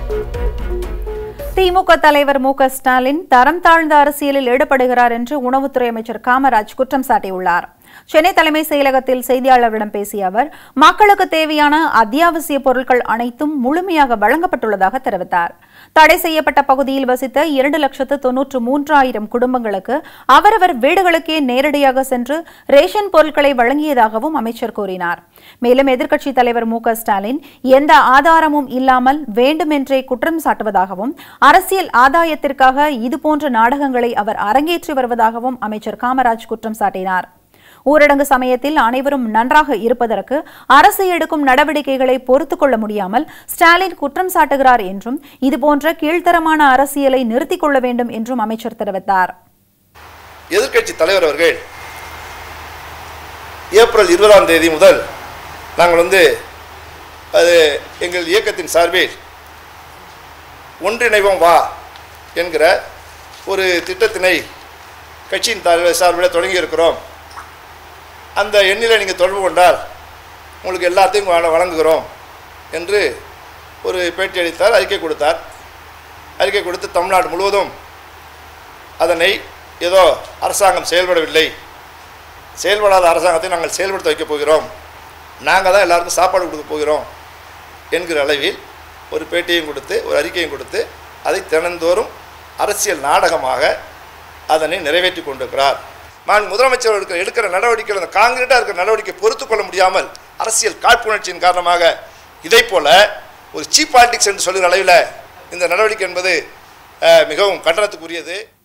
திமுக தலைவர் மு க ஸ்டாலின் தரம் தாழ்ந்த அரசியலில் ஈடுபடுகிறார் என்று உணவுத்துறை அமைச்சர் காமராஜ் குற்றம் சாட்டியுள்ளார் சென்னை தலைமை செயலகத்தில் செய்தியாளர்களிடம் பேசிய அவர் மக்களுக்கு தேவையான அத்தியாவசிய பொருட்கள் அனைத்தும் முழுமையாக வழங்கப்பட்டுள்ளதாக தெரிவித்தார் தடை செய்யப்பட்ட பகுதியில் வசித்த இரண்டு லட்சத்து தொன்னூற்று மூன்றாயிரம் குடும்பங்களுக்கு அவரவர் வீடுகளுக்கே நேரடியாக சென்று ரேஷன் பொருட்களை வழங்கியதாகவும் அமைச்சர் கூறினார் மேலும் எதிர்க்கட்சித் தலைவர் மு க ஸ்டாலின் எந்த ஆதாரமும் இல்லாமல் வேண்டுமென்றே குற்றம் சாட்டுவதாகவும் அரசியல் ஆதாயத்திற்காக இதுபோன்ற நாடகங்களை அவர் அரங்கேற்றி வருவதாகவும் அமைச்சர் காமராஜ் குற்றம் சாட்டினார் ஊரடங்கு சமயத்தில் அனைவரும் நன்றாக இருப்பதற்கு அரசு எடுக்கும் நடவடிக்கைகளை பொறுத்துக் கொள்ள முடியாமல் ஸ்டாலின் குற்றம் சாட்டுகிறார் என்றும் இதுபோன்ற கீழ்த்தரமான அரசியலை நிறுத்திக் கொள்ள வேண்டும் என்றும் அமைச்சர் தெரிவித்தார் எதிர்க்கட்சி தலைவர் அவர்கள் ஏப்ரல் இருபதாம் தேதி முதல் நாங்கள் வந்து அது எங்கள் இயக்கத்தின் சார்பில் ஒன்றிணைவோம் வா என்கிற ஒரு திட்டத்தினை கட்சியின் தலைவர் சார்பில் தொடங்கியிருக்கிறோம் அந்த எண்ணில் நீங்கள் தொடர்பு கொண்டால் உங்களுக்கு எல்லாத்தையும் வழ- வழங்குகிறோம் என்று ஒரு பேட்டி அளித்தார் அறிக்கை கொடுத்தார் அறிக்கை கொடுத்து தமிழ்நாடு முழுவதும் அதனை ஏதோ அரசாங்கம் செயல்படவில்லை செயல்படாத அரசாங்கத்தை நாங்கள் செயல்படுத்த வைக்கப் போகிறோம் நாங்கள் தான் எல்லாருக்கும் சாப்பாடு கொடுக்க போகிறோம் என்கிற அளவில் ஒரு பேட்டியும் கொடுத்து ஒரு அறிக்கையும் கொடுத்து அதை தினந்தோறும் அரசியல் நாடகமாக அதனை நிறைவேற்றி கொண்டிருக்கிறார் நான் முதலமைச்சர் எடுக்கிற எடுக்கிற நடவடிக்கைகள் அந்த காங்கிரீட்டாக இருக்கிற நடவடிக்கை பொறுத்துக் கொள்ள முடியாமல் அரசியல் காழ்ப்புணர்ச்சியின் காரணமாக இதை போல ஒரு சீப் பாலிடிக்ஸ் என்று சொல்கிற அளவில் இந்த நடவடிக்கை என்பது அஹ், மிகவும் கண்டனத்துக்குரியது